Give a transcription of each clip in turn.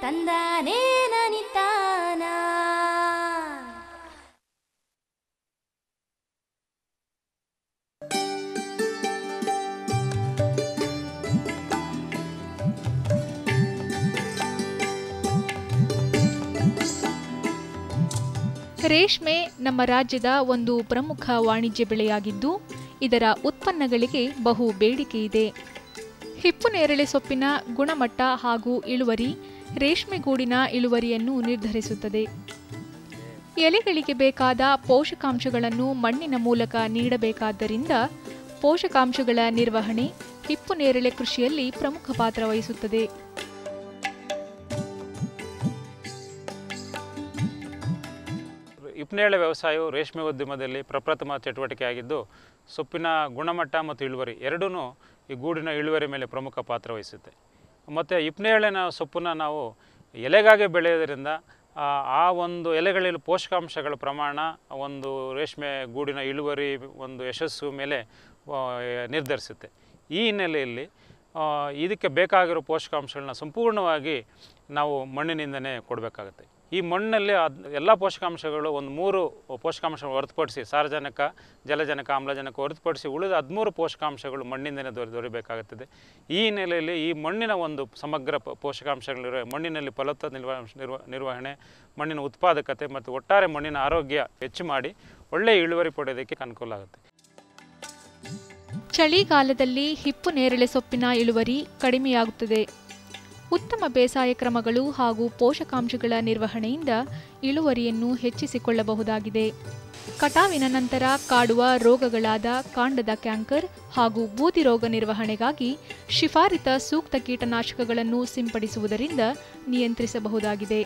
ತಂದಾನೇ ನನಿತಾನ ರೇಷ್ಮೆ ನಮ್ಮ ರಾಜ್ಯದ ಒಂದು ಪ್ರಮುಖ ವಾಣಿಜ್ಯ ಬೆಳೆಯಾಗಿದ್ದು ಇದರ ಉತ್ಪನ್ನಗಳಿಗೆ ಬಹು ಬೇಡಿಕೆ ಇದೆ ಹಿಪ್ಪು ನೇರಳೆ ಸೊಪ್ಪಿನ ಗುಣಮಟ್ಟ ಹಾಗೂ ಇಳುವರಿ ರೇಷ್ಮೆಗೂಡಿನ ಇಳುವರಿಯನ್ನು ನಿರ್ಧರಿಸುತ್ತದೆ ಎಲೆಗಳಿಗೆ ಬೇಕಾದ ಪೋಷಕಾಂಶಗಳನ್ನು ಮಣ್ಣಿನ ಮೂಲಕ ನೀಡಬೇಕಾದ್ದರಿಂದ ಪೋಷಕಾಂಶಗಳ ನಿರ್ವಹಣೆ ಹಿಪ್ಪು ನೇರಳೆ ಕೃಷಿಯಲ್ಲಿ ಪ್ರಮುಖ ಪಾತ್ರ ವಹಿಸುತ್ತದೆ ಹಿಪ್ಪನೇರಳೆ ವ್ಯವಸಾಯವು ರೇಷ್ಮೆ ಉದ್ಯಮದಲ್ಲಿ ಪ್ರಪ್ರಥಮ ಚಟುವಟಿಕೆಯಾಗಿದ್ದು ಸೊಪ್ಪಿನ ಗುಣಮಟ್ಟ ಮತ್ತು ಇಳುವರಿ ಎರಡೂ ಈ ಗೂಡಿನ ಇಳುವರಿ ಮೇಲೆ ಪ್ರಮುಖ ಪಾತ್ರ ವಹಿಸುತ್ತೆ ಮತ್ತು ಹಿಪ್ಪನೇರಳೆನ ಸೊಪ್ಪನ್ನ ನಾವು ಎಲೆಗಾಗಿ ಬೆಳೆಯೋದರಿಂದ ಆ, ಆ ಒಂದು ಎಲೆಗಳಲ್ಲಿ ಪೋಷಕಾಂಶಗಳ ಪ್ರಮಾಣ ಒಂದು ರೇಷ್ಮೆ ಗೂಡಿನ ಇಳುವರಿ ಒಂದು ಯಶಸ್ಸು ಮೇಲೆ ಆ, ನಿರ್ಧರಿಸುತ್ತೆ ಈ ಹಿನ್ನೆಲೆಯಲ್ಲಿ ಆ, ಇದಕ್ಕೆ ಬೇಕಾಗಿರೋ ಪೋಷಕಾಂಶಗಳನ್ನ ಸಂಪೂರ್ಣವಾಗಿ ನಾವು ಮಣ್ಣಿನಿಂದನೇ ಕೊಡಬೇಕಾಗುತ್ತೆ ಈ ಮಣ್ಣಲ್ಲಿ ಅದ್ ಎಲ್ಲ ಪೋಷಕಾಂಶಗಳು ಒಂದು ಮೂರು ಪೋಷಕಾಂಶಗಳು ಹೊರತುಪಡಿಸಿ ಸಾರಜನಕ ಜಲಜನಕ ಆಮ್ಲಜನಕ ಹೊರತುಪಡಿಸಿ ಉಳಿದ ಹದಿಮೂರು ಪೋಷಕಾಂಶಗಳು ಮಣ್ಣಿಂದನೇ ದೊರೆ ದೊರೆಯಬೇಕಾಗುತ್ತದೆ ಈ ಹಿನ್ನೆಲೆಯಲ್ಲಿ ಈ ಮಣ್ಣಿನ ಒಂದು ಸಮಗ್ರ ಪ- ಪೋಷಕಾಂಶಗಳಿರೋ ಮಣ್ಣಿನಲ್ಲಿ ಫಲವತ್ತ ನಿರ್ವ ನಿರ್ವ ನಿರ್ವಹಣೆ ಮಣ್ಣಿನ ಉತ್ಪಾದಕತೆ ಮತ್ತು ಒಟ್ಟಾರೆ ಮಣ್ಣಿನ ಆರೋಗ್ಯ ಹೆಚ್ಚು ಮಾಡಿ ಒಳ್ಳೆಯ ಇಳುವರಿ ಪಡೆಯೋದಕ್ಕೆ ಅನುಕೂಲ ಆಗುತ್ತೆ ಚಳಿಗಾಲದಲ್ಲಿ ಹಿಪ್ಪು ನೇರಳೆ ಸೊಪ್ಪಿನ ಇಳುವರಿ ಕಡಿಮೆಯಾಗುತ್ತದೆ ಉತ್ತಮ ಬೇಸಾಯ ಕ್ರಮಗಳು ಹಾಗೂ ಪೋಷಕಾಂಶಗಳ ನಿರ್ವಹಣೆಯಿಂದ ಇಳುವರಿಯನ್ನು ಹೆಚ್ಚಿಸಿಕೊಳ್ಳಬಹುದಾಗಿದೆ ಕಟಾವಿನ ನಂತರ ಕಾಡುವ ರೋಗಗಳಾದ ಕಾಂಡದ ಕ್ಯಾಂಕರ್ ಹಾಗೂ ಬೂದಿ ರೋಗ ನಿರ್ವಹಣೆಗಾಗಿ ಶಿಫಾರಿತ ಸೂಕ್ತ ಕೀಟನಾಶಕಗಳನ್ನು ಸಿಂಪಡಿಸುವುದರಿಂದ ನಿಯಂತ್ರಿಸಬಹುದಾಗಿದೆ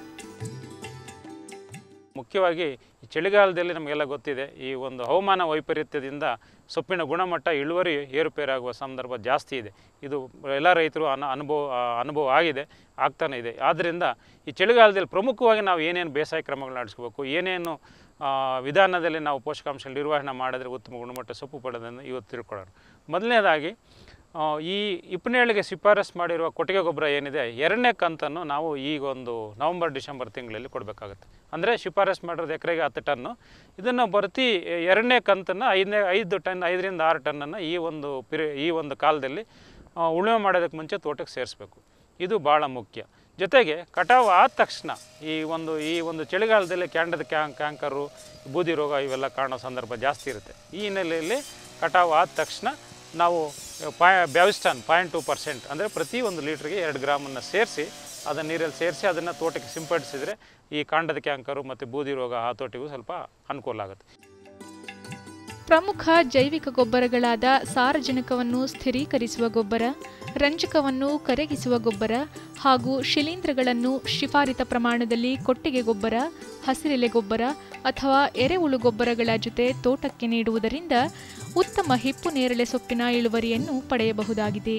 ಮುಖ್ಯವಾಗಿ ಈ ಚಳಿಗಾಲದಲ್ಲಿ ನಮಗೆಲ್ಲ ಗೊತ್ತಿದೆ ಈ ಒಂದು ಹವಾಮಾನ ವೈಪರೀತ್ಯದಿಂದ ಸೊಪ್ಪಿನ ಗುಣಮಟ್ಟ ಇಳುವರಿ ಏರುಪೇರಾಗುವ ಸಂದರ್ಭ ಜಾಸ್ತಿ ಇದೆ ಇದು ಎಲ್ಲ ರೈತರು ಅನ ಅನುಭವ ಆ, ಅನುಭವ ಆಗಿದೆ ಆಗ್ತಾನೆ ಇದೆ ಆದ್ದರಿಂದ ಈ ಚಳಿಗಾಲದಲ್ಲಿ ಪ್ರಮುಖವಾಗಿ ನಾವು ಏನೇನು ಬೇಸಾಯ ಕ್ರಮಗಳನ್ನ ನಡೆಸ್ಕೋಬೇಕು ಏನೇನು ಆ, ವಿಧಾನದಲ್ಲಿ ನಾವು ಪೋಷಕಾಂಶ ನಿರ್ವಹಣೆ ಮಾಡಿದ್ರೆ ಉತ್ತಮ ಗುಣಮಟ್ಟ ಸೊಪ್ಪು ಪಡೆಯೋದನ್ನು ಇವತ್ತು ತಿಳ್ಕೊಳ್ಳೋಣ ಮೊದಲನೇದಾಗಿ ಆ, ಈ ಇಪ್ಪನೇಳಿಗೆ ಶಿಫಾರಸ್ ಮಾಡಿರುವ ಕೊಟ್ಟಿಗೆ ಗೊಬ್ಬರ ಏನಿದೆ ಎರಡನೇ ಕಂತನ್ನು ನಾವು ಈಗ ಒಂದು ನವಂಬರ್ ಡಿಸೆಂಬರ್ ತಿಂಗಳಲ್ಲಿ ಕೊಡಬೇಕಾಗುತ್ತೆ ಅಂದರೆ ಶಿಫಾರಸ್ ಮಾಡಿರೋದು ಎಕರೆಗೆ ಹತ್ತು ಟನ್ನು ಇದನ್ನು ಪ್ರತಿ ಎರಡನೇ ಕಂತನ್ನು ಐದನೇ ಐದು ಟನ್ ಐದರಿಂದ ಆರು ಟನ್ನನ್ನು ಈ ಒಂದು ಪಿರಿ ಈ ಒಂದು ಕಾಲದಲ್ಲಿ ಆ, ಉಳುಮೆ ಮಾಡೋದಕ್ಕೆ ಮುಂಚೆ ತೋಟಕ್ಕೆ ಸೇರಿಸ್ಬೇಕು ಇದು ಭಾಳ ಮುಖ್ಯ ಜೊತೆಗೆ ಕಟಾವು ಆದ ತಕ್ಷಣ ಈ ಒಂದು ಈ ಒಂದು ಚಳಿಗಾಲದಲ್ಲಿ ಕ್ಯಾಂಡದ ಕ್ಯಾಂ ಕ್ಯಾಂಕರು ಬೂದಿ ರೋಗ ಇವೆಲ್ಲ ಕಾಣೋ ಸಂದರ್ಭ ಜಾಸ್ತಿ ಇರುತ್ತೆ ಈ ಹಿನ್ನೆಲೆಯಲ್ಲಿ ಕಟಾವು ಆದ ತಕ್ಷಣ ನಾವು ಪಾಯ ಬ್ಯಾವಿಸ್ಟಾನ್ ಪಾಯಿಂಟ್ ಟು ಪರ್ಸೆಂಟ್ ಅಂದರೆ ಪ್ರತಿ ಒಂದು ಲೀಟ್ರಿಗೆ ಎರಡು ಗ್ರಾಮನ್ನು ಸೇರಿಸಿ ಅದನ್ನು ನೀರಲ್ಲಿ ಸೇರಿಸಿ ಅದನ್ನು ತೋಟಕ್ಕೆ ಸಿಂಪಡಿಸಿದರೆ ಈ ಕಾಂಡದ ಕ್ಯಾಂಕರು ಮತ್ತು ಬೂದಿ ರೋಗ ಹತೋಟಿಗೂ ಸ್ವಲ್ಪ ಅನುಕೂಲ ಆಗುತ್ತೆ ಪ್ರಮುಖ ಜೈವಿಕ ಗೊಬ್ಬರಗಳಾದ ಸಾರಜನಕವನ್ನು ಸ್ಥಿರೀಕರಿಸುವ ಗೊಬ್ಬರ ರಂಜಕವನ್ನು ಕರಗಿಸುವ ಗೊಬ್ಬರ ಹಾಗೂ ಶಿಲೀಂಧ್ರಗಳನ್ನು ಶಿಫಾರಿತ ಪ್ರಮಾಣದಲ್ಲಿ ಕೊಟ್ಟಿಗೆ ಗೊಬ್ಬರ ಹಸಿರೆಲೆ ಗೊಬ್ಬರ ಅಥವಾ ಎರೆಹುಳು ಗೊಬ್ಬರಗಳ ಜೊತೆ ತೋಟಕ್ಕೆ ನೀಡುವುದರಿಂದ ಉತ್ತಮ ಹಿಪ್ಪು ನೇರಳೆ ಸೊಪ್ಪಿನ ಇಳುವರಿಯನ್ನು ಪಡೆಯಬಹುದಾಗಿದೆ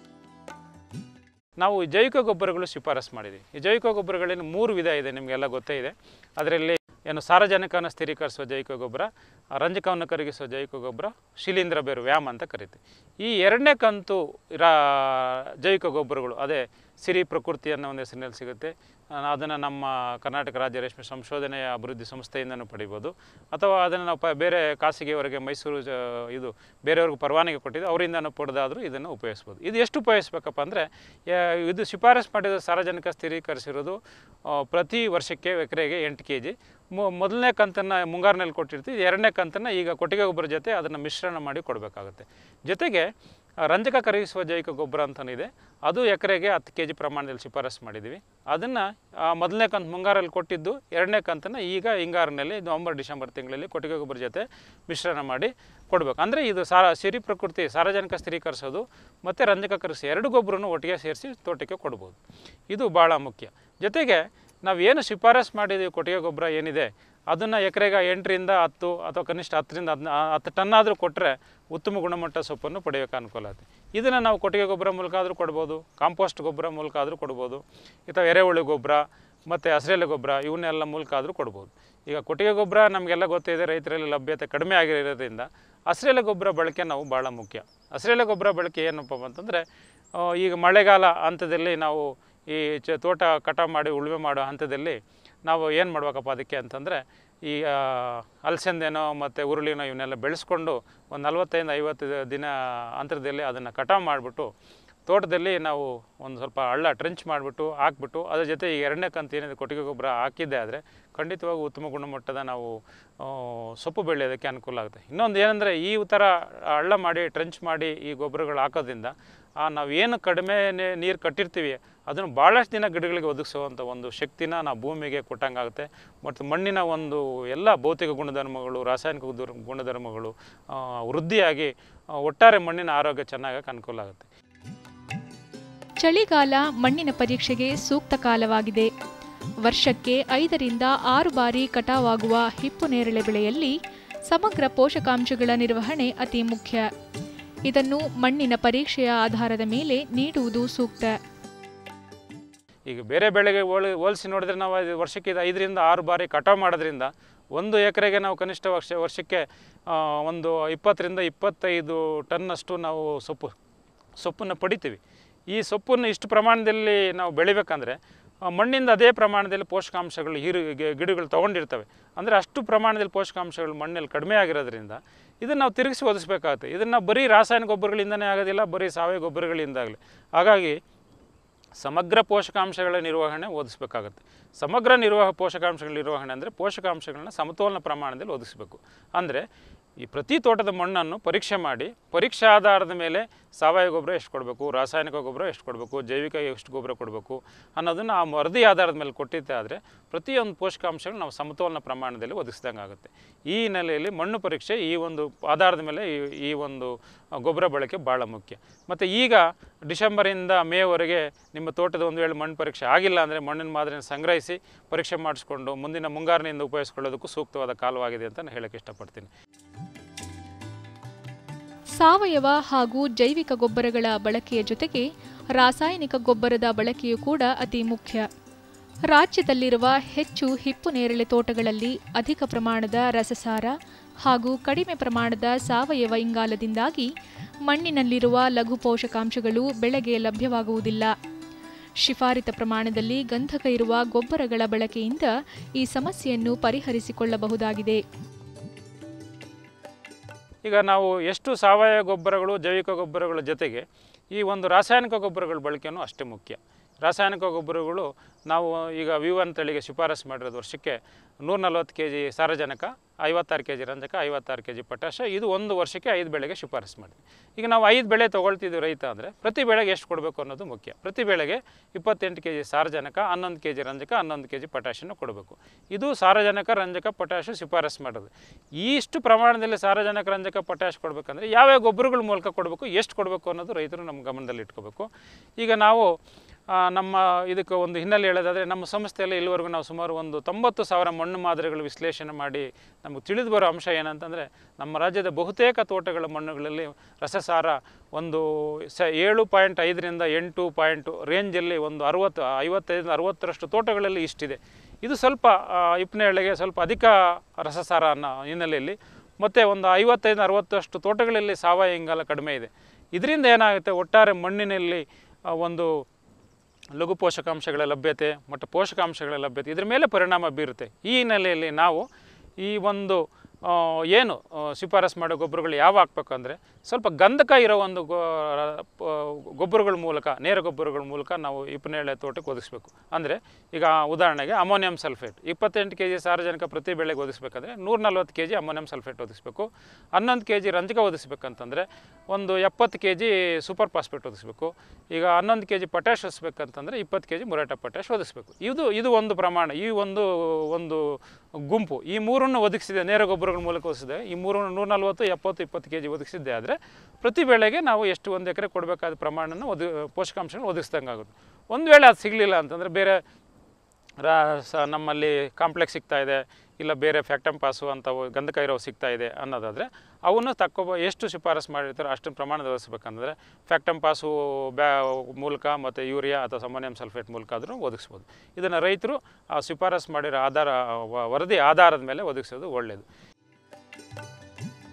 ನಾವು ಈ ಜೈವಿಕ ಗೊಬ್ಬರಗಳು ಶಿಫಾರಸ್ ಮಾಡಿದ್ದೀವಿ ಈ ಜೈವಿಕ ಗೊಬ್ಬರಗಳಲ್ಲಿ ಮೂರು ವಿಧ ಇದೆ ನಿಮಗೆಲ್ಲ ಗೊತ್ತೇ ಇದೆ ಅದರಲ್ಲಿ ಏನು ಸಾರಜನಕವನ್ನು ಸ್ಥಿರೀಕರಿಸುವ ಜೈವಿಕ ಗೊಬ್ಬರ ಆ ರಂಜಕವನ್ನು ಕರಗಿಸುವ ಜೈವಿಕ ಗೊಬ್ಬರ ಶಿಲೀಂಧ್ರ ಬೇರು ವ್ಯಾಮ್ ಅಂತ ಕರಿತೀವಿ ಈ ಎರಡನೇ ಕಂತು ರಾ ಜೈವಿಕ ಗೊಬ್ಬರಗಳು ಅದೇ ಸಿರಿ ಪ್ರಕೃತಿ ಅನ್ನೋ ಒಂದು ಹೆಸರಿನಲ್ಲಿ ಸಿಗುತ್ತೆ ಅದನ್ನು ನಮ್ಮ ಕರ್ನಾಟಕ ರಾಜ್ಯ ರೇಷ್ಮೆ ಸಂಶೋಧನೆಯ ಅಭಿವೃದ್ಧಿ ಸಂಸ್ಥೆಯಿಂದನೂ ಪಡಿಬೋದು ಅಥವಾ ಅದನ್ನು ನಾವು ಪ ಬೇರೆ ಖಾಸಗಿಯವರಿಗೆ ಮೈಸೂರು ಜ ಇದು ಬೇರೆಯವ್ರಿಗೆ ಪರವಾನಗಿ ಕೊಟ್ಟಿದ್ದು ಅವರಿಂದನೂ ಪಡೆದಾದರೂ ಇದನ್ನು ಉಪಯೋಗಿಸ್ಬೋದು ಇದು ಎಷ್ಟು ಉಪಯೋಗಿಸ್ಬೇಕಪ್ಪ ಅಂದರೆ ಇದು ಶಿಫಾರಸ್ ಮಾಡಿದ ಸಾರಜನಕ ಸ್ಥಿರೀಕರಿಸಿರೋದು ಆ, ಪ್ರತಿ ವರ್ಷಕ್ಕೆ ಎಕರೆಗೆ ಎಂಟು ಕೆ ಜಿ ಮೊದಲನೇ ಕಂತನ್ನು ಮುಂಗಾರಿನಲ್ಲಿ ಕೊಟ್ಟಿರ್ತೀವಿ ಎರಡನೇ ಕಂತನ್ನು ಈಗ ಕೊಟ್ಟಿಗೆ ಗೊಬ್ಬರ ಜೊತೆ ಅದನ್ನು ಮಿಶ್ರಣ ಮಾಡಿ ಕೊಡಬೇಕಾಗುತ್ತೆ ಜೊತೆಗೆ ಆ, ರಂಜಕ ಕರಗಿಸುವ ಜೈವಿಕ ಗೊಬ್ಬರ ಅಂತನಿದೆ ಅದು ಎಕರೆಗೆ ಹತ್ತು ಕೆ ಜಿ ಪ್ರಮಾಣದಲ್ಲಿ ಶಿಫಾರಸ್ ಮಾಡಿದ್ದೀವಿ ಅದನ್ನು ಮೊದಲನೇ ಕಂತು ಮುಂಗಾರಲ್ಲಿ ಕೊಟ್ಟಿದ್ದು ಎರಡನೇ ಕಂತನ್ನು ಈಗ ಹಿಂಗಾರಿನಲ್ಲಿ ನವಂಬರ್ ಡಿಸೆಂಬರ್ ತಿಂಗಳಲ್ಲಿ ಕೊಟ್ಟಿಗೆ ಗೊಬ್ಬರ ಜೊತೆ ಮಿಶ್ರಣ ಮಾಡಿ ಕೊಡಬೇಕು ಅಂದರೆ ಇದು ಸಾರ ಸಿರಿ ಪ್ರಕೃತಿ ಸಾರಜನಕ ಸ್ಥಿರೀಕರಿಸೋದು ಮತ್ತು ರಂಜಕ ಕರಗಿಸಿ ಎರಡು ಗೊಬ್ಬರನ್ನು ಒಟ್ಟಿಗೆ ಸೇರಿಸಿ ತೋಟಕ್ಕೆ ಕೊಡ್ಬೋದು ಇದು ಭಾಳ ಮುಖ್ಯ ಜೊತೆಗೆ ನಾವು ಏನು ಶಿಫಾರಸ್ ಮಾಡಿದ್ದೀವಿ ಕೊಟ್ಟಿಗೆ ಗೊಬ್ಬರ ಏನಿದೆ ಅದನ್ನು ಎಕರೆಗೆ ಎಂಟರಿಂದ ಹತ್ತು ಅಥವಾ ಕನಿಷ್ಠ ಹತ್ತರಿಂದ ಹದಿನ ಹತ್ತು ಟನ್ ಆದರೂ ಕೊಟ್ಟರೆ ಉತ್ತಮ ಗುಣಮಟ್ಟ ಸೊಪ್ಪನ್ನು ಪಡೆಯೋಕೆ ಅನುಕೂಲ ಆಗುತ್ತೆ ಇದನ್ನು ನಾವು ಕೊಟ್ಟಿಗೆ ಗೊಬ್ಬರ ಮೂಲಕ ಆದರೂ ಕೊಡ್ಬೋದು ಕಾಂಪೋಸ್ಟ್ ಗೊಬ್ಬರ ಮೂಲಕ ಆದರೂ ಕೊಡ್ಬೋದು ಅಥವಾ ಎರೆಹುಳು ಗೊಬ್ಬರ ಮತ್ತು ಹಸಿರೆಲೆ ಗೊಬ್ಬರ ಇವನ್ನೆಲ್ಲ ಮೂಲಕ ಆದರೂ ಕೊಡ್ಬೋದು ಈಗ ಕೊಟ್ಟಿಗೆ ಗೊಬ್ಬರ ನಮಗೆಲ್ಲ ಗೊತ್ತಿದೆ ರೈತರಲ್ಲಿ ಲಭ್ಯತೆ ಕಡಿಮೆ ಆಗಿರೋದ್ರಿಂದ ಹಸಿರೆಲೆ ಗೊಬ್ಬರ ಬಳಕೆ ನಾವು ಭಾಳ ಮುಖ್ಯ ಹಸಿರೆಲೆ ಗೊಬ್ಬರ ಬಳಕೆ ಏನಪ್ಪ ಅಂತಂದರೆ ಆ, ಈಗ ಮಳೆಗಾಲ ಹಂತದಲ್ಲಿ ನಾವು ಈ ಚ ತೋಟ ಕಟಾವು ಮಾಡಿ ಉಳುಮೆ ಮಾಡೋ ಹಂತದಲ್ಲಿ ನಾವು ಏನು ಮಾಡ್ಬೇಕಪ್ಪ ಅದಕ್ಕೆ ಅಂತಂದರೆ ಈ ಆ, ಅಲಸಂದೆನೋ ಮತ್ತು ಉರುಳಿನೋ ಇವನ್ನೆಲ್ಲ ಬೆಳೆಸ್ಕೊಂಡು ಒಂದು ನಲ್ವತ್ತೈದು ಐವತ್ತು ದಿನ ಅಂತರದಲ್ಲಿ ಅದನ್ನು ಕಟಾವು ಮಾಡಿಬಿಟ್ಟು ತೋಟದಲ್ಲಿ ನಾವು ಒಂದು ಸ್ವಲ್ಪ ಹಳ್ಳ ಟ್ರೆಂಚ್ ಮಾಡಿಬಿಟ್ಟು ಹಾಕ್ಬಿಟ್ಟು ಅದ್ರ ಜೊತೆ ಈ ಎರಡನೇ ಕಂತು ಏನಿದೆ ಕೊಟ್ಟಿಗೆ ಗೊಬ್ಬರ ಹಾಕಿದ್ದೆ ಆದರೆ ಖಂಡಿತವಾಗಿ ಉತ್ತಮ ಗುಣಮಟ್ಟದ ನಾವು ಆ, ಸೊಪ್ಪು ಬೆಳೆಯೋದಕ್ಕೆ ಅನುಕೂಲ ಆಗುತ್ತೆ ಇನ್ನೊಂದು ಏನಂದರೆ ಈ ಥರ ಹಳ್ಳ ಮಾಡಿ ಟ್ರೆಂಚ್ ಮಾಡಿ ಈ ಗೊಬ್ಬರಗಳು ಹಾಕೋದ್ರಿಂದ ಆ ನಾವು ಏನು ಕಡಿಮೆ ನೀರು ಕಟ್ಟಿರ್ತೀವಿ ಅದನ್ನು ಭಾಳಷ್ಟು ದಿನ ಗಿಡಗಳಿಗೆ ಒದಗಿಸುವಂಥ ಒಂದು ಶಕ್ತಿನ ನಾವು ಭೂಮಿಗೆ ಕೊಟ್ಟಂಗಾಗುತ್ತೆ ಮತ್ತು ಮಣ್ಣಿನ ಒಂದು ಎಲ್ಲ ಭೌತಿಕ ಗುಣಧರ್ಮಗಳು ರಾಸಾಯನಿಕ ಗುಣ- ಗುಣಧರ್ಮಗಳು ಆ, ವೃದ್ಧಿಯಾಗಿ ಆ, ಒಟ್ಟಾರೆ ಮಣ್ಣಿನ ಆರೋಗ್ಯ ಚೆನ್ನಾಗಕ್ಕೆ ಅನುಕೂಲ ಆಗುತ್ತೆ ಚಳಿಗಾಲ ಮಣ್ಣಿನ ಪರೀಕ್ಷೆಗೆ ಸೂಕ್ತ ಕಾಲವಾಗಿದೆ ವರ್ಷಕ್ಕೆ ಐದರಿಂದ ಆರು ಬಾರಿ ಕಟಾವಾಗುವ ಹಿಪ್ಪು ನೇರಳೆ ಬೆಳೆಯಲ್ಲಿ ಸಮಗ್ರ ಪೋಷಕಾಂಶಗಳ ನಿರ್ವಹಣೆ ಅತಿ ಮುಖ್ಯ ಇದನ್ನು ಮಣ್ಣಿನ ಪರೀಕ್ಷೆಯ ಆಧಾರದ ಮೇಲೆ ನೀಡುವುದು ಸೂಕ್ತ ಈಗ ಬೇರೆ ಬೆಳೆಗೆ ಹೋಲಿ ಹೋಲಿಸಿ ನೋಡಿದ್ರೆ ನಾವು ಅದು ವರ್ಷಕ್ಕೆ ಇದು ಐದರಿಂದ ಆರು ಬಾರಿ ಕಟಾವು ಮಾಡೋದ್ರಿಂದ ಒಂದು ಎಕರೆಗೆ ನಾವು ಕನಿಷ್ಠ ವರ್ಷ ವರ್ಷಕ್ಕೆ ಆ, ಒಂದು ಇಪ್ಪತ್ತರಿಂದ ಇಪ್ಪತ್ತೈದು ಟನ್ನಷ್ಟು ನಾವು ಸೊಪ್ಪು ಸೊಪ್ಪನ್ನು ಪಡಿತೀವಿ ಈ ಸೊಪ್ಪನ್ನು ಇಷ್ಟು ಪ್ರಮಾಣದಲ್ಲಿ ನಾವು ಬೆಳಿಬೇಕಂದ್ರೆ ಆ, ಮಣ್ಣಿಂದ ಅದೇ ಪ್ರಮಾಣದಲ್ಲಿ ಪೋಷಕಾಂಶಗಳು ಹೀರು ಗಿ- ಗಿಡಗಳು ತೊಗೊಂಡಿರ್ತವೆ ಅಂದರೆ ಅಷ್ಟು ಪ್ರಮಾಣದಲ್ಲಿ ಪೋಷಕಾಂಶಗಳು ಮಣ್ಣಲ್ಲಿ ಕಡಿಮೆ ಆಗಿರೋದ್ರಿಂದ ಇದನ್ನು ನಾವು ತಿರುಗಿಸಿ ಒದಿಸ್ಬೇಕಾಗುತ್ತೆ ಇದನ್ನು ಬರೀ ರಾಸಾಯನಿಕ ಗೊಬ್ಬರಗಳಿಂದನೇ ಆಗೋದಿಲ್ಲ ಬರೀ ಸಾವಯವ ಗೊಬ್ಬರಗಳಿಂದಾಗಲಿ ಹಾಗಾಗಿ ಸಮಗ್ರ ಪೋಷಕಾಂಶಗಳ ನಿರ್ವಹಣೆ ಓದಿಸ್ಬೇಕಾಗುತ್ತೆ ಸಮಗ್ರ ನಿರ್ವಾಹ ಪೋಷಕಾಂಶಗಳ ನಿರ್ವಹಣೆ ಅಂದರೆ ಪೋಷಕಾಂಶಗಳನ್ನ ಸಮತೋಲನ ಪ್ರಮಾಣದಲ್ಲಿ ಒದಗಿಸ್ಬೇಕು ಅಂದರೆ ಈ ಪ್ರತಿ ತೋಟದ ಮಣ್ಣನ್ನು ಪರೀಕ್ಷೆ ಮಾಡಿ ಪರೀಕ್ಷೆ ಆಧಾರದ ಮೇಲೆ ಸಾವಯವ ಗೊಬ್ಬರ ಎಷ್ಟು ಕೊಡಬೇಕು ರಾಸಾಯನಿಕ ಗೊಬ್ಬರ ಎಷ್ಟು ಕೊಡಬೇಕು ಜೈವಿಕ ಎಷ್ಟು ಗೊಬ್ಬರ ಕೊಡಬೇಕು ಅನ್ನೋದನ್ನು ಆ ವರದಿ ಆಧಾರದ ಮೇಲೆ ಕೊಟ್ಟಿದ್ದೆ ಆದರೆ ಪ್ರತಿಯೊಂದು ಪೋಷಕಾಂಶಗಳು ನಾವು ಸಮತೋಲನ ಪ್ರಮಾಣದಲ್ಲಿ ಒದಗಿಸ್ದಂಗೆ ಆಗುತ್ತೆ ಈ ಹಿನ್ನೆಲೆಯಲ್ಲಿ ಮಣ್ಣು ಪರೀಕ್ಷೆ ಈ ಒಂದು ಆಧಾರದ ಮೇಲೆ ಈ ಈ ಒಂದು ಗೊಬ್ಬರ ಬಳಕೆ ಭಾಳ ಮುಖ್ಯ ಮತ್ತು ಈಗ ಡಿಸೆಂಬರಿಂದ ಮೇವರೆಗೆ ನಿಮ್ಮ ತೋಟದ ಒಂದು ವೇಳೆ ಮಣ್ಣು ಪರೀಕ್ಷೆ ಆಗಿಲ್ಲ ಅಂದರೆ ಮಣ್ಣಿನ ಮಾದರಿಯನ್ನು ಸಂಗ್ರಹಿಸಿ ಪರೀಕ್ಷೆ ಮಾಡಿಸ್ಕೊಂಡು ಮುಂದಿನ ಮುಂಗಾರಿನಿಂದ ಉಪಯೋಗಿಸ್ಕೊಳ್ಳೋದಕ್ಕೂ ಸೂಕ್ತವಾದ ಕಾಲವಾಗಿದೆ ಅಂತ ನಾನು ಹೇಳಕ್ಕೆ ಇಷ್ಟಪಡ್ತೀನಿ ಸಾವಯವ ಹಾಗೂ ಜೈವಿಕ ಗೊಬ್ಬರಗಳ ಬಳಕೆಯ ಜೊತೆಗೆ ರಾಸಾಯನಿಕ ಗೊಬ್ಬರದ ಬಳಕೆಯೂ ಕೂಡ ಅತಿ ಮುಖ್ಯ ರಾಜ್ಯದಲ್ಲಿರುವ ಹೆಚ್ಚು ಹಿಪ್ಪು ನೇರಳೆ ತೋಟಗಳಲ್ಲಿ ಅಧಿಕ ಪ್ರಮಾಣದ ರಸಸಾರ ಹಾಗೂ ಕಡಿಮೆ ಪ್ರಮಾಣದ ಸಾವಯವ ಇಂಗಾಲದಿಂದಾಗಿ ಮಣ್ಣಿನಲ್ಲಿರುವ ಲಘು ಪೋಷಕಾಂಶಗಳು ಬೆಳೆಗೆ ಲಭ್ಯವಾಗುವುದಿಲ್ಲ ಶಿಫಾರಿತ ಪ್ರಮಾಣದಲ್ಲಿ ಗಂಧಕ ಇರುವ ಗೊಬ್ಬರಗಳ ಬಳಕೆಯಿಂದ ಈ ಸಮಸ್ಯೆಯನ್ನು ಪರಿಹರಿಸಿಕೊಳ್ಳಬಹುದಾಗಿದೆ ಈಗ ನಾವು ಎಷ್ಟು ಸಾವಯವ ಗೊಬ್ಬರಗಳು ಜೈವಿಕ ಗೊಬ್ಬರಗಳ ಜೊತೆಗೆ ಈ ಒಂದು ರಾಸಾಯನಿಕ ಗೊಬ್ಬರಗಳ ಬಳಕೆಯೂ ಅಷ್ಟೇ ಮುಖ್ಯ ರಾಸಾಯನಿಕ ಗೊಬ್ಬರಗಳು ನಾವು ಈಗ ವಿ ಒನ್ ತಳಿಗೆ ಶಿಫಾರಸು ಮಾಡಿರೋದು ವರ್ಷಕ್ಕೆ ನೂರ ನಲ್ವತ್ತು ಕೆ ಜಿ ಸಾರಜನಕ ಐವತ್ತಾರು ಕೆ ಜಿ ರಂಜಕ ಐವತ್ತಾರು ಕೆ ಜಿ ಪೊಟ್ಯಾಶ ಇದು ಒಂದು ವರ್ಷಕ್ಕೆ ಐದು ಬೆಳೆಗೆ ಶಿಫಾರಸು ಮಾಡಿದ್ವಿ ಈಗ ನಾವು ಐದು ಬೆಳೆ ತೊಗೊಳ್ತಿದ್ದೀವಿ ರೈತ ಅಂದರೆ ಪ್ರತಿ ಬೆಳೆಗೆ ಎಷ್ಟು ಕೊಡಬೇಕು ಅನ್ನೋದು ಮುಖ್ಯ ಪ್ರತಿ ಬೆಳೆಗೆ ಇಪ್ಪತ್ತೆಂಟು ಕೆ ಜಿ ಸಾರಜನಕ ಹನ್ನೊಂದು ಕೆ ಜಿ ರಂಜಕ ಹನ್ನೊಂದು ಕೆ ಜಿ ಪೊಟ್ಯಾಶನ್ನು ಕೊಡಬೇಕು ಇದು ಸಾರಜನಕ ರಂಜಕ ಪೊಟ್ಯಾಶು ಶಿಫಾರಸು ಮಾಡೋದು ಈ ಇಷ್ಟು ಪ್ರಮಾಣದಲ್ಲಿ ಸಾರಜನಕ ರಂಜಕ ಪೊಟ್ಯಾಶ್ ಕೊಡಬೇಕಂದ್ರೆ ಯಾವ್ಯಾವ ಗೊಬ್ಬರಗಳ ಮೂಲಕ ಕೊಡಬೇಕು ಎಷ್ಟು ಕೊಡಬೇಕು ಅನ್ನೋದು ರೈತರು ನಮ್ಮ ಗಮನದಲ್ಲಿ ಇಟ್ಕೋಬೇಕು ಈಗ ನಾವು ಆ, ನಮ್ಮ ಇದಕ್ಕೆ ಒಂದು ಹಿನ್ನೆಲೆ ಹೇಳೋದಾದರೆ ನಮ್ಮ ಸಂಸ್ಥೆಯಲ್ಲಿ ಇಲ್ಲಿವರೆಗೂ ನಾವು ಸುಮಾರು ಒಂದು ತೊಂಬತ್ತು ಸಾವಿರ ಮಣ್ಣು ಮಾದರಿಗಳು ವಿಶ್ಲೇಷಣೆ ಮಾಡಿ ನಮಗೆ ತಿಳಿದು ಬರೋ ಅಂಶ ಏನಂತಂದರೆ ನಮ್ಮ ರಾಜ್ಯದ ಬಹುತೇಕ ತೋಟಗಳ ಮಣ್ಣುಗಳಲ್ಲಿ ರಸಸಾರ ಒಂದು ಸ ಏಳು ಪಾಯಿಂಟ್ ಐದರಿಂದ ಎಂಟು ಪಾಯಿಂಟು ರೇಂಜಲ್ಲಿ ಒಂದು ಅರುವತ್ತು ಐವತ್ತೈದು ಅರುವತ್ತರಷ್ಟು ತೋಟಗಳಲ್ಲಿ ಇಷ್ಟಿದೆ ಇದು ಸ್ವಲ್ಪ ಇಪ್ಪನೇಳೆಗೆ ಸ್ವಲ್ಪ ಅಧಿಕ ರಸಸಾರ ಅನ್ನೋ ಹಿನ್ನೆಲೆಯಲ್ಲಿ ಮತ್ತು ಒಂದು ಐವತ್ತೈದು ಅರುವತ್ತಷ್ಟು ತೋಟಗಳಲ್ಲಿ ಸಾವಯವ ಇಂಗಾಲ ಕಡಿಮೆ ಇದೆ ಇದರಿಂದ ಏನಾಗುತ್ತೆ ಒಟ್ಟಾರೆ ಮಣ್ಣಿನಲ್ಲಿ ಆ, ಒಂದು ಲಘು ಪೋಷಕಾಂಶಗಳ ಲಭ್ಯತೆ ಮತ್ತು ಪೋಷಕಾಂಶಗಳ ಲಭ್ಯತೆ ಇದ್ರ ಮೇಲೆ ಪರಿಣಾಮ ಬೀರುತ್ತೆ ಈ ಹಿನ್ನೆಲೆಯಲ್ಲಿ ನಾವು ಈ ಒಂದು ಆ, ಏನು ಆ, ಶಿಫಾರಸು ಮಾಡೋ ಗೊಬ್ಬರಗಳು ಯಾವ ಹಾಕ್ಬೇಕು ಅಂದರೆ ಸ್ವಲ್ಪ ಗಂಧಕ ಇರೋ ಒಂದು ಗೊ ಪ- ಗೊಬ್ಬರಗಳ ಮೂಲಕ ನೇರ ಗೊಬ್ಬರಗಳ ಮೂಲಕ ನಾವು ಇಪ್ಪನೇಳೆ ತೋಟಕ್ಕೆ ಒದಗಿಸ್ಬೇಕು ಅಂದರೆ ಈಗ ಉದಾಹರಣೆಗೆ ಅಮೋನಿಯಂ ಸಲ್ಫೇಟ್ ಇಪ್ಪತ್ತೆಂಟು ಕೆ ಜಿ ಸಾರಜನಕ ಪ್ರತಿ ಬೆಳೆಗೆ ಒದಗಿಸ್ಬೇಕಂದ್ರೆ ನೂರ ನಲ್ವತ್ತು ಕೆ ಜಿ ಅಮೋನಿಯಂ ಸಲ್ಫೇಟ್ ಒದಗಿಸ್ಬೇಕು ಹನ್ನೊಂದು ಕೆ ಜಿ ರಂಜಕ ಒದಗಿಸ್ಬೇಕಂತಂದರೆ ಒಂದು ಎಪ್ಪತ್ತು ಕೆ ಜಿ ಸೂಪರ್ ಫಾಸ್ಫೇಟ್ ಒದಗಿಸ್ಬೇಕು ಈಗ ಹನ್ನೊಂದು ಕೆ ಜಿ ಪೊಟ್ಯಾಶ್ ಒದಿಸ್ಬೇಕಂತಂದರೆ ಇಪ್ಪತ್ತು ಕೆ ಜಿ ಮುರಾಟ ಪೊಟ್ಯಾಶ್ ಒದಗಿಸ್ಬೇಕು ಇದು ಇದು ಒಂದು ಪ್ರಮಾಣ ಈ ಒಂದು ಒಂದು ಗುಂಪು ಈ ಮೂರನ್ನು ಒದಗಿಸಿದೆ ನೇರ ಗೊಬ್ಬರಗಳ ಮೂಲಕ ಒದಗಿಸಿದೆ ಈ ಮೂರನ್ನು ನೂರ ನಲ್ವತ್ತು ಎಪ್ಪತ್ತು ಇಪ್ಪತ್ತು ಕೆ ಜಿ ಒದಗಿಸಿದ್ದೆ ಆದರೆ ಪ್ರತಿ ಬೆಳೆಗೆ ನಾವು ಎಷ್ಟು ಒಂದು ಎಕರೆ ಕೊಡಬೇಕಾದ ಪ್ರಮಾಣನ ಒದ ಪೋಷಕಾಂಶಗಳನ್ನ ಒದಗಿಸ್ದಂಗೆ ಆಗುತ್ತೆ ಒಂದು ವೇಳೆ ಅದು ಸಿಗಲಿಲ್ಲ ಅಂತಂದರೆ ಬೇರೆ ರಾ ಸ ನಮ್ಮಲ್ಲಿ ಕಾಂಪ್ಲೆಕ್ಸ್ ಸಿಗ್ತಾ ಇದೆ ಇಲ್ಲ ಬೇರೆ ಫ್ಯಾಕ್ಟಮ್ ಪಾಸು ಅಂತವು ಗಂಧಕ ಇರೋ ಸಿಗ್ತಾ ಇದೆ ಅನ್ನೋದಾದರೆ ಅವನ್ನು ತಕ್ಕೊಬ ಎಷ್ಟು ಶಿಫಾರಸು ಮಾಡಿರ್ತಾರೋ ಅಷ್ಟು ಪ್ರಮಾಣದ ಒದಗಿಸ್ಬೇಕಂದ್ರೆ ಫ್ಯಾಕ್ಟಮ್ ಪಾಸು ಬ್ಯಾ ಮೂಲಕ ಮತ್ತು ಯೂರಿಯಾ ಅಥವಾ ಸಮೋನಿಯಂ ಸಲ್ಫೇಟ್ ಮೂಲಕ ಆದರೂ ಒದಗಿಸ್ಬೋದು ಇದನ್ನು ರೈತರು ಆ ಶಿಫಾರಸು ಮಾಡಿರೋ ಆಧಾರ ವ- ವರದಿ ಆಧಾರದ ಮೇಲೆ ಒದಗಿಸೋದು ಒಳ್ಳೆಯದು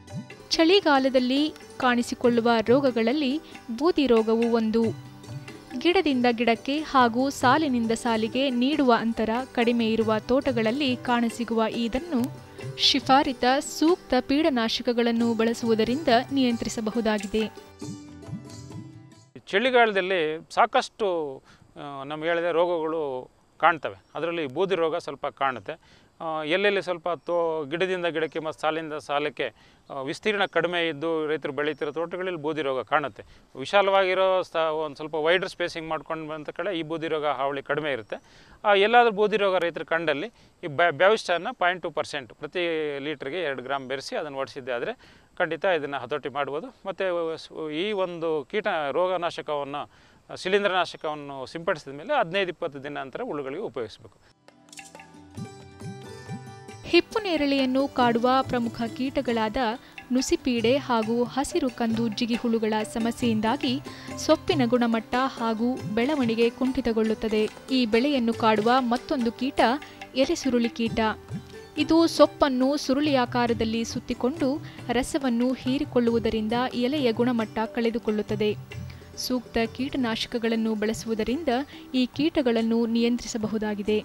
ಚಳಿಗಾಲದಲ್ಲಿ ಕಾಣಿಸಿಕೊಳ್ಳುವ ರೋಗಗಳಲ್ಲಿ ಬೂದಿ ರೋಗವು ಒಂದು ಗಿಡದಿಂದ ಗಿಡಕ್ಕೆ ಹಾಗೂ ಸಾಲಿನಿಂದ ಸಾಲಿಗೆ ನೀಡುವ ಅಂತರ ಕಡಿಮೆ ಇರುವ ತೋಟಗಳಲ್ಲಿ ಕಾಣಸಿಗುವ ಇದನ್ನು ಶಿಫಾರಿತ ಸೂಕ್ತ ಪೀಡನಾಶಕಗಳನ್ನು ಬಳಸುವುದರಿಂದ ನಿಯಂತ್ರಿಸಬಹುದಾಗಿದೆ ಚಳಿಗಾಲದಲ್ಲಿ ಸಾಕಷ್ಟು ನಮ್ಗೆ ಹೇಳಿದೆ ರೋಗಗಳು ಕಾಣ್ತವೆ ಅದರಲ್ಲಿ ಬೂದಿ ರೋಗ ಸ್ವಲ್ಪ ಕಾಣುತ್ತೆ ಆ, ಎಲ್ಲೆಲ್ಲಿ ಸ್ವಲ್ಪ ತೋ ಗಿಡದಿಂದ ಗಿಡಕ್ಕೆ ಮತ್ತು ಸಾಲಿಂದ ಸಾಲಕ್ಕೆ ಆ, ವಿಸ್ತೀರ್ಣ ಕಡಿಮೆ ಇದ್ದು ರೈತರು ಬೆಳೀತಿರೋ ತೋಟಗಳಲ್ಲಿ ಬೂದಿ ರೋಗ ಕಾಣುತ್ತೆ ವಿಶಾಲವಾಗಿರೋ ಸ ಒಂದು ಸ್ವಲ್ಪ ವೈಡರ್ ಸ್ಪೇಸಿಂಗ್ ಮಾಡ್ಕೊಂಡು ಬಂದ ಕಡೆ ಈ ಬೂದಿ ರೋಗ ಹಾವಳಿ ಕಡಿಮೆ ಇರುತ್ತೆ ಆ, ಎಲ್ಲಾದರೂ ಬೂದಿ ರೋಗ ರೈತರ ಕಂಡಲ್ಲಿ ಈ ಬ್ಯಾ ಬ್ಯಾವಿಸ್ಟನ್ನು ಪಾಯಿಂಟ್ ಟು ಪರ್ಸೆಂಟ್ ಪ್ರತಿ ಲೀಟ್ರಿಗೆ ಎರಡು ಗ್ರಾಮ್ ಬೆರೆಸಿ ಅದನ್ನು ಒಡಿಸಿದ್ದೆ ಆದರೆ ಖಂಡಿತ ಇದನ್ನು ಹತೋಟಿ ಮಾಡ್ಬೋದು ಮತ್ತು ಈ ಒಂದು ಕೀಟ ರೋಗನಾಶಕವನ್ನು ಶಿಲೀಂಧ್ರನಾಶಕವನ್ನು ಸಿಂಪಡಿಸಿದ ಮೇಲೆ ಹದಿನೈದು ಇಪ್ಪತ್ತು ದಿನ ನಂತರ ಹುಳುಗಳಿಗೆ ಉಪಯೋಗಿಸಬೇಕು ಹಿಪ್ಪು ನೇರಳೆಯನ್ನು ಕಾಡುವ ಪ್ರಮುಖ ಕೀಟಗಳಾದ ನುಸಿಪೀಡೆ ಹಾಗೂ ಹಸಿರು ಕಂದು ಜಿಗಿಹುಳುಗಳ ಸಮಸ್ಯೆಯಿಂದಾಗಿ ಸೊಪ್ಪಿನ ಗುಣಮಟ್ಟ ಹಾಗೂ ಬೆಳವಣಿಗೆ ಕುಂಠಿತಗೊಳ್ಳುತ್ತದೆ ಈ ಬೆಳೆಯನ್ನು ಕಾಡುವ ಮತ್ತೊಂದು ಕೀಟ ಎಲೆ ಸುರುಳಿ ಕೀಟ ಇದು ಸೊಪ್ಪನ್ನು ಸುರುಳಿಯಾಕಾರದಲ್ಲಿ ಸುತ್ತಿಕೊಂಡು ರಸವನ್ನು ಹೀರಿಕೊಳ್ಳುವುದರಿಂದ ಎಲೆಯ ಗುಣಮಟ್ಟ ಕಳೆದುಕೊಳ್ಳುತ್ತದೆ ಸೂಕ್ತ ಕೀಟನಾಶಕಗಳನ್ನು ಬಳಸುವುದರಿಂದ ಈ ಕೀಟಗಳನ್ನು ನಿಯಂತ್ರಿಸಬಹುದಾಗಿದೆ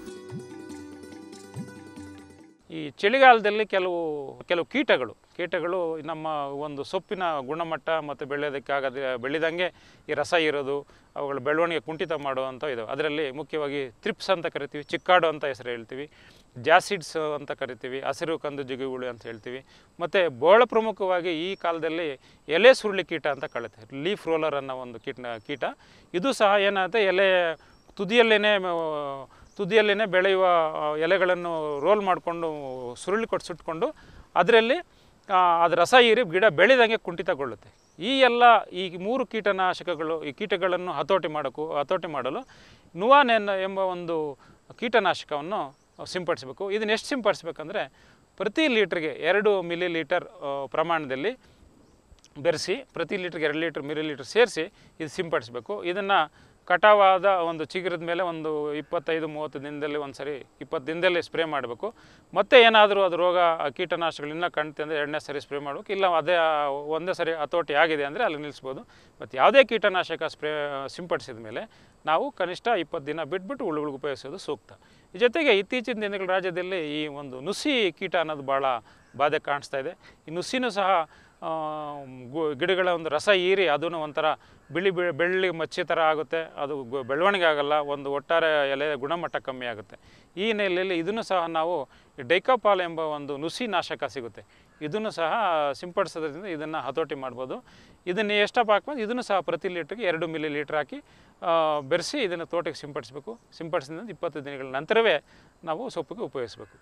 ಈ ಚಳಿಗಾಲದಲ್ಲಿ ಕೆಲವು ಕೆಲವು ಕೀಟಗಳು ಕೀಟಗಳು ನಮ್ಮ ಒಂದು ಸೊಪ್ಪಿನ ಗುಣಮಟ್ಟ ಮತ್ತು ಬೆಳೆಯೋದಕ್ಕಾಗದೆ ಬೆಳೆದಂಗೆ ಈ ರಸ ಇರೋದು ಅವುಗಳ ಬೆಳವಣಿಗೆ ಕುಂಠಿತ ಮಾಡುವಂಥ ಇದಾವೆ ಅದರಲ್ಲಿ ಮುಖ್ಯವಾಗಿ ತ್ರಿಪ್ಸ್ ಅಂತ ಕರಿತೀವಿ ಚಿಕ್ಕಾಡು ಅಂತ ಹೆಸರು ಹೇಳ್ತೀವಿ ಜಾಸಿಡ್ಸ್ ಅಂತ ಕರಿತೀವಿ ಹಸಿರು ಕಂದು ಜಿಗುಹುಳು ಅಂತ ಹೇಳ್ತೀವಿ ಮತ್ತು ಬಹಳ ಪ್ರಮುಖವಾಗಿ ಈ ಕಾಲದಲ್ಲಿ ಎಲೆ ಸುರುಳಿ ಕೀಟ ಅಂತ ಕಳುತ್ತೆ ಲೀಫ್ ರೋಲರ್ ಅನ್ನೋ ಒಂದು ಕೀಟ ಕೀಟ ಇದು ಸಹ ಏನಾಗುತ್ತೆ ಎಲೆ ತುದಿಯಲ್ಲೇ ತುದಿಯಲ್ಲೇ ಬೆಳೆಯುವ ಆ, ಎಲೆಗಳನ್ನು ರೋಲ್ ಮಾಡಿಕೊಂಡು ಸುರುಳಿ ಕೊಟ್ಟು ಸುಟ್ಕೊಂಡು ಅದರಲ್ಲಿ ಅದು ರಸ ಹೀರಿ ಗಿಡ ಬೆಳೆದಂಗೆ ಕುಂಠಿತಗೊಳ್ಳುತ್ತೆ ಈ ಎಲ್ಲ ಈ ಮೂರು ಕೀಟನಾಶಕಗಳು ಈ ಕೀಟಗಳನ್ನು ಹತೋಟಿ ಮಾಡೋಕ್ಕೂ ಹತೋಟಿ ಮಾಡಲು ನುವಾನೆನ್ ಎಂಬ ಒಂದು ಕೀಟನಾಶಕವನ್ನು ಸಿಂಪಡಿಸಬೇಕು ಇದನ್ನು ಎಷ್ಟು ಸಿಂಪಡಿಸ್ಬೇಕಂದ್ರೆ ಪ್ರತಿ ಲೀಟ್ರಿಗೆ ಎರಡು ಮಿಲಿ ಲೀಟರ್ ಆ, ಪ್ರಮಾಣದಲ್ಲಿ ಬೆರೆಸಿ ಪ್ರತಿ ಲೀಟ್ರಿಗೆ ಎರಡು ಲೀಟ್ರ್ ಮಿಲಿ ಲೀಟ್ರ್ ಸೇರಿಸಿ ಇದು ಸಿಂಪಡಿಸಬೇಕು ಇದನ್ನು ಕಟಾವಾದ ಒಂದು ಚಿಗುರದ ಮೇಲೆ ಒಂದು ಇಪ್ಪತ್ತೈದು ಮೂವತ್ತು ದಿನದಲ್ಲಿ ಒಂದು ಸರಿ ಇಪ್ಪತ್ತು ದಿನದಲ್ಲಿ ಸ್ಪ್ರೇ ಮಾಡಬೇಕು ಮತ್ತೆ ಏನಾದರೂ ಅದು ರೋಗ ಆ ಕೀಟನಾಶಕಗಳು ಇನ್ನೂ ಕಾಣ್ತೆ ಅಂದರೆ ಎರಡನೇ ಸರಿ ಸ್ಪ್ರೇ ಮಾಡಬೇಕು ಇಲ್ಲ ಅದೇ ಆ, ಒಂದೇ ಸರಿ ಹತೋಟಿ ಆಗಿದೆ ಅಂದರೆ ಅಲ್ಲಿ ನಿಲ್ಲಿಸ್ಬೋದು ಮತ್ತು ಯಾವುದೇ ಕೀಟನಾಶಕ ಸ್ಪ್ರೇ ಸಿಂಪಡಿಸಿದ ಮೇಲೆ ನಾವು ಕನಿಷ್ಠ ಇಪ್ಪತ್ತು ದಿನ ಬಿಟ್ಬಿಟ್ಟು ಹುಳುಗಳಿಗೆ ಉಪಯೋಗಿಸೋದು ಸೂಕ್ತ ಈ ಜೊತೆಗೆ ಇತ್ತೀಚಿನ ದಿನಗಳ ರಾಜ್ಯದಲ್ಲಿ ಈ ಒಂದು ನುಸಿ ಕೀಟ ಅನ್ನೋದು ಭಾಳ ಬಾಧೆ ಕಾಣಿಸ್ತಾ ಇದೆ ಈ ನುಸಿನೂ ಸಹ ಆ, ಗು- ಗಿಡಗಳ ಒಂದು ರಸ ಹೀರಿ ಅದೂ ಒಂಥರ ಬಿಳಿ ಬಿ ಬೆಳ್ಳಿ ಮಚ್ಚಿ ಥರ ಆಗುತ್ತೆ ಅದು ಗು- ಬೆಳವಣಿಗೆ ಆಗಲ್ಲ ಒಂದು ಒಟ್ಟಾರೆ ಎಲೆಯ ಗುಣಮಟ್ಟ ಕಮ್ಮಿ ಆಗುತ್ತೆ ಈ ನೆಲೆಯಲ್ಲಿ ಇದನ್ನು ಸಹ ನಾವು ಡೈಕಾಪಾಲ್ ಎಂಬ ಒಂದು ನುಸಿ ನಾಶಕ ಸಿಗುತ್ತೆ ಇದನ್ನು ಸಹ ಸಿಂಪಡಿಸೋದ್ರಿಂದ ಇದನ್ನು ಹತೋಟಿ ಮಾಡ್ಬೋದು ಇದನ್ನು ಎಷ್ಟಪ್ಪ ಹಾಕ್ಬೋದು ಇದನ್ನು ಸಹ ಪ್ರತಿ ಲೀಟ್ರಿಗೆ ಎರಡು ಮಿಲಿ ಲೀಟ್ರ್ ಹಾಕಿ ಬೆರೆಸಿ ಇದನ್ನು ತೋಟಕ್ಕೆ ಸಿಂಪಡಿಸಬೇಕು ಸಿಂಪಡಿಸಿದ ಇಪ್ಪತ್ತು ದಿನಗಳ ನಂತರವೇ ನಾವು ಸೊಪ್ಪಿಗೆ ಉಪಯೋಗಿಸಬೇಕು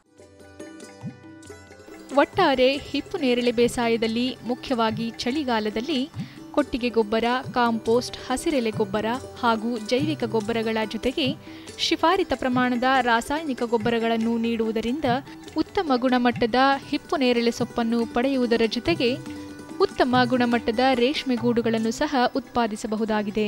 ಒಟ್ಟಾರೆ ಹಿಪ್ಪು ನೇರಳೆ ಬೇಸಾಯದಲ್ಲಿ ಮುಖ್ಯವಾಗಿ ಚಳಿಗಾಲದಲ್ಲಿ ಕೊಟ್ಟಿಗೆ ಗೊಬ್ಬರ ಕಾಂಪೋಸ್ಟ್ ಹಸಿರೆಲೆ ಗೊಬ್ಬರ ಹಾಗೂ ಜೈವಿಕ ಗೊಬ್ಬರಗಳ ಜೊತೆಗೆ ಶಿಫಾರಿತ ಪ್ರಮಾಣದ ರಾಸಾಯನಿಕ ಗೊಬ್ಬರಗಳನ್ನು ನೀಡುವುದರಿಂದ ಉತ್ತಮ ಗುಣಮಟ್ಟದ ಹಿಪ್ಪು ನೇರಳೆ ಸೊಪ್ಪನ್ನು ಪಡೆಯುವುದರ ಜೊತೆಗೆ ಉತ್ತಮ ಗುಣಮಟ್ಟದ ರೇಷ್ಮೆ ಗೂಡುಗಳನ್ನು ಸಹ ಉತ್ಪಾದಿಸಬಹುದಾಗಿದೆ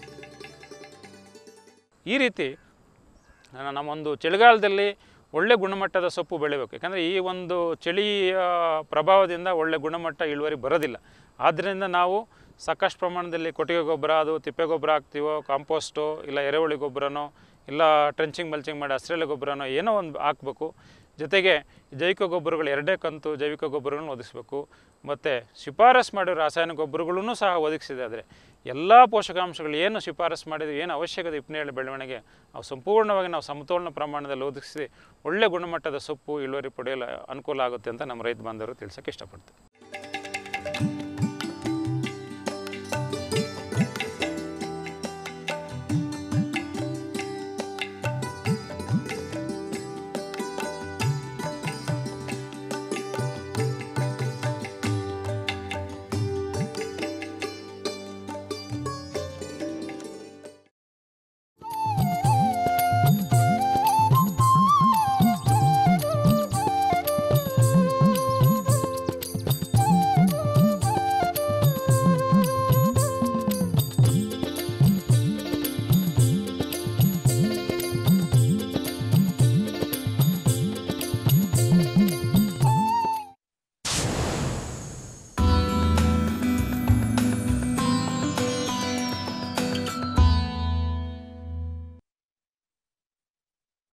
ಈ ರೀತಿ ನ- ನಮ್ಮೊಂದು ಚಳಿಗಾಲದಲ್ಲಿ ಒಳ್ಳೆ ಗುಣಮಟ್ಟದ ಸೊಪ್ಪು ಬೆಳಿಬೇಕು ಯಾಕಂದರೆ ಈ ಒಂದು ಚಳಿಯ ಪ್ರಭಾವದಿಂದ ಒಳ್ಳೆ ಗುಣಮಟ್ಟ ಇಳುವರಿ ಬರೋದಿಲ್ಲ ಆದ್ದರಿಂದ ನಾವು ಸಾಕಷ್ಟು ಪ್ರಮಾಣದಲ್ಲಿ ಕೊಟ್ಟಿಗೆ ಗೊಬ್ಬರ ಅದು ತಿಪ್ಪೆ ಗೊಬ್ಬರ ಹಾಕ್ತೀವೋ ಕಾಂಪೋಸ್ಟು ಇಲ್ಲ ಎರೆಹುಳಿ ಗೊಬ್ಬರನೋ ಇಲ್ಲ ಟ್ರೆಂಚಿಂಗ್ ಮಲ್ಚಿಂಗ್ ಮಾಡಿ ಹಸಿರೆಲೆ ಗೊಬ್ಬರನೋ ಏನೋ ಒಂದು ಹಾಕ್ಬೇಕು ಜೊತೆಗೆ ಜೈವಿಕ ಗೊಬ್ಬರಗಳು ಎರಡೇ ಕಂತು ಜೈವಿಕ ಗೊಬ್ಬರಗಳನ್ನು ಒದಗಿಸ್ಬೇಕು ಮತ್ತು ಶಿಫಾರಸ್ ಮಾಡಿರೋ ರಾಸಾಯನಿಕ ಗೊಬ್ಬರಗಳನ್ನೂ ಸಹ ಒದಗಿಸಿದೆ ಆದರೆ ಎಲ್ಲ ಪೋಷಕಾಂಶಗಳು ಏನು ಶಿಫಾರಸ್ ಮಾಡಿದ್ರು ಏನು ಅವಶ್ಯಕತೆ ಹಿಪ್ಪನೇಳೆ ಬೆಳವಣಿಗೆ ಅವು ಸಂಪೂರ್ಣವಾಗಿ ನಾವು ಸಮತೋಲನ ಪ್ರಮಾಣದಲ್ಲಿ ಒದಗಿಸಿ ಒಳ್ಳೆ ಗುಣಮಟ್ಟದ ಸೊಪ್ಪು ಇಳುವರಿ ಪಡೆಯಲು ಅನುಕೂಲ ಆಗುತ್ತೆ ಅಂತ ನಮ್ಮ ರೈತ ಬಾಂಧವರು ತಿಳಿಸೋಕ್ಕೆ ಇಷ್ಟಪಡ್ತೀವಿ